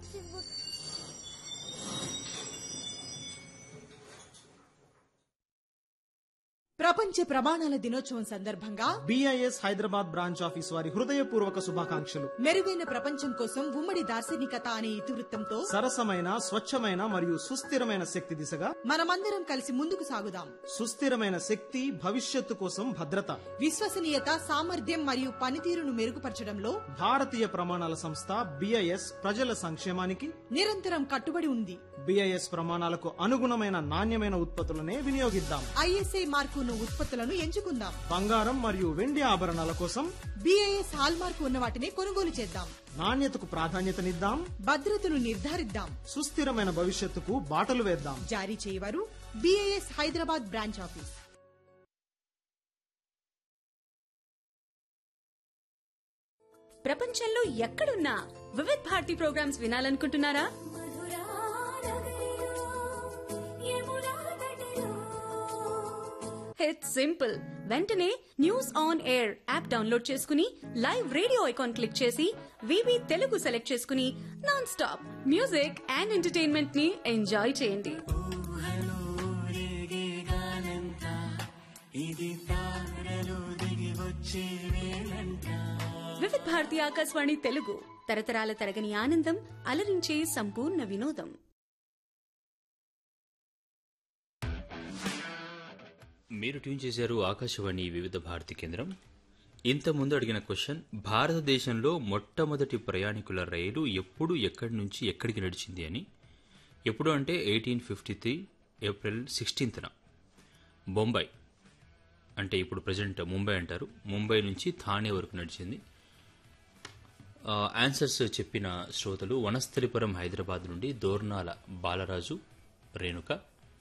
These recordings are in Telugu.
ప్రపంచ ప్రమాణాల దినోత్సవం సందర్భంగా బిఐఎస్ హైదరాబాద్ బ్రాంచ్ ఆఫీస్ వారి హృదయపూర్వక శుభాకాంక్షలు మెరుగైన ప్రపంచం కోసం ఉమ్మడి దార్శనికత అనే ఇతివృత్తంతో సరసమైన స్వచ్ఛమైన మరియు సుస్థిరమైన శక్తి దిశగా మనమందరం కలిసి ముందుకు సాగుదాం సుస్థిరమైన శక్తి భవిష్యత్తు కోసం భద్రత విశ్వసనీయత సామర్థ్యం మరియు పనితీరును మెరుగుపరచడంలో భారతీయ ప్రమాణాల సంస్థ బిఐఎస్ ప్రజల సంక్షేమానికి నిరంతరం కట్టుబడి ఉంది బిఐఎస్ ప్రమాణాలకు అనుగుణమైన నాణ్యమైన ఉత్పత్తులనే వినియోగిద్దాం ఐఎస్ఐ మార్కును ఉత్పత్తులను ఎంచుకుందాం బంగారం మరియు వెండి ఆభరణాల కోసం బిఐఎస్ హాల్ మార్కు ఉన్న వాటిని కొనుగోలు చేద్దాం నాణ్యతకు ప్రాధాన్యతనిద్దాం భద్రతను నిర్ధారిద్దాం సుస్థిరమైన భవిష్యత్తుకు బాటలు వేద్దాం జారీ చేయవారు బిఐఎస్ హైదరాబాద్ బ్రాంచ్ ఆఫీస్ ప్రపంచంలో ఎక్కడున్నా వివిధ్ భారతి ప్రోగ్రామ్స్ వినాలనుకుంటున్నారా ఇట్స్ సింపుల్ వెంటనే news on air app download చేసుకుని లైవ్ రేడియో ఐకాన్ క్లిక్ చేసి వివి తెలుగు సెలెక్ట్ చేసుకుని non stop music and entertainment ని ఎంజాయ్ చేయండి వివిధ్ భారతి ఆకాశవాణి తెలుగు తరతరాల తరగని ఆనందం అలరించే సంపూర్ణ వినోదం మీరు ట్యూన్ చేశారు ఆకాశవాణి వివిధ భారతి కేంద్రం ఇంత ముందు అడిగిన క్వశ్చన్ భారతదేశంలో మొట్టమొదటి ప్రయాణికుల రైలు ఎప్పుడు ఎక్కడి నుంచి ఎక్కడికి నడిచింది అని ఎప్పుడు అంటే ఎయిటీన్ ఫిఫ్టీ త్రీ ఏప్రిల్ సిక్స్టీన్త్న బొంబాయి అంటే ఇప్పుడు ప్రజెంట్ ముంబై అంటారు ముంబై నుంచి థానే వరకు నడిచింది ఆ, ఆన్సర్స్ చెప్పిన శ్రోతలు వనస్థలిపురం హైదరాబాద్ నుండి దోర్నాల బాలరాజు రేణుక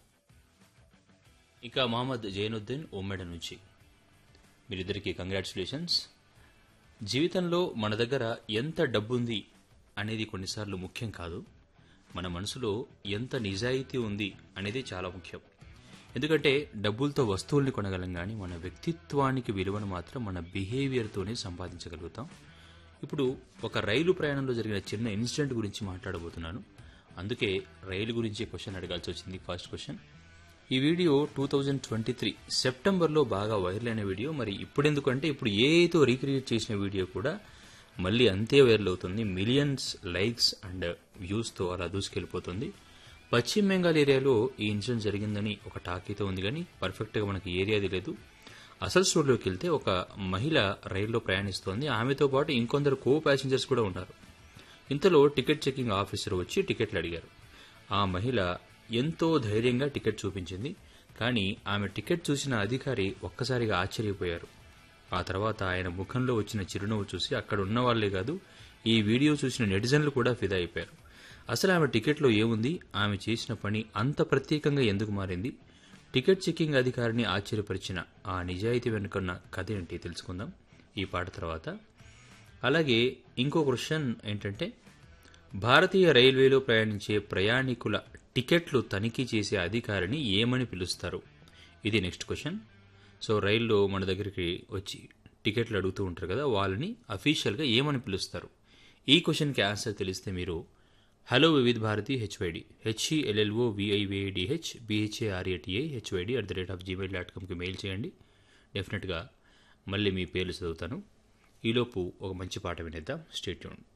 ఇక మహమ్మద్ జైనుద్దీన్ ఉమ్మడి నుంచి మీరిద్దరికీ కంగ్రాచులేషన్స్ జీవితంలో మన దగ్గర ఎంత డబ్బుంది అనేది కొన్నిసార్లు ముఖ్యం కాదు మన మనసులో ఎంత నిజాయితీ ఉంది అనేది చాలా ముఖ్యం ఎందుకంటే డబ్బులతో వస్తువుల్ని కొనగలం కానీ మన వ్యక్తిత్వానికి విలువను మాత్రం మన బిహేవియర్తోనే సంపాదించగలుగుతాం ఇప్పుడు ఒక రైలు ప్రయాణంలో జరిగిన చిన్న ఇన్సిడెంట్ గురించి మాట్లాడబోతున్నాను అందుకే రైలు గురించి క్వశ్చన్ అడగాల్సి వచ్చింది ఫస్ట్ క్వశ్చన్ ఈ video two thousand twenty three సెప్టెంబర్లో బాగా వైరల్ అయిన వీడియో మరి ఇప్పుడు ఎందుకంటే ఇప్పుడు ఏతో రీక్రియేట్ చేసిన వీడియో కూడా మళ్ళీ అంతే వైరల్ అవుతుంది మిలియన్స్ లైక్స్ అండ్ వ్యూస్తో అలా దూసుకెళ్ళిపోతుంది పశ్చిమ బెంగాల్ ఏరియాలో ఈ ఇన్సిడెంట్ జరిగిందని ఒక టాక్ అయితే ఉంది కానీ పర్ఫెక్ట్గా మనకి ఏరియాది లేదు అసలు స్టోర్లోకి వెళ్తే ఒక మహిళ రైల్లో ప్రయాణిస్తోంది ఆమెతో పాటు ఇంకొందరు కో ప్యాసింజర్స్ కూడా ఉన్నారు ఇంతలో టికెట్ చెకింగ్ ఆఫీసర్ వచ్చి టికెట్లు అడిగారు ఆ మహిళ ఎంతో ధైర్యంగా టికెట్ చూపించింది కానీ ఆమె టికెట్ చూసిన అధికారి ఒక్కసారిగా ఆశ్చర్యపోయారు ఆ తర్వాత ఆయన ముఖంలో వచ్చిన చిరునవ్వు చూసి అక్కడ ఉన్న వాళ్లే కాదు ఈ వీడియో చూసిన నెటిజన్లు కూడా ఫిదా అయిపోయారు అసలు ఆమె టికెట్లో ఏముంది ఆమె చేసిన పని అంత ప్రత్యేకంగా ఎందుకు మారింది టికెట్ చెకింగ్ అధికారిని ఆశ్చర్యపరిచిన ఆ నిజాయితీ వెనుకన్న కథ ఏంటి తెలుసుకుందాం ఈ పాట తర్వాత అలాగే ఇంకో క్వశ్చన్ ఏంటంటే భారతీయ రైల్వేలో ప్రయాణించే ప్రయాణికుల టికెట్లు తనిఖీ చేసే అధికారిని ఏమని పిలుస్తారు ఇది నెక్స్ట్ క్వశ్చన్ సో రైల్లో మన దగ్గరికి వచ్చి టికెట్లు అడుగుతూ ఉంటారు కదా వాళ్ళని అఫీషియల్గా ఏమని పిలుస్తారు ఈ క్వశ్చన్కి ఆన్సర్ తెలిస్తే మీరు hello Vividh Bharati HYD HELLO VIVIDH BHARATI HYD at the rate of Gmail dot కామ్కి మెయిల్ చేయండి డెఫినెట్గా మళ్ళీ మీ పేర్లు చదువుతాను ఈలోపు ఒక మంచి పాట వినేద్దాం స్టేట్యూన్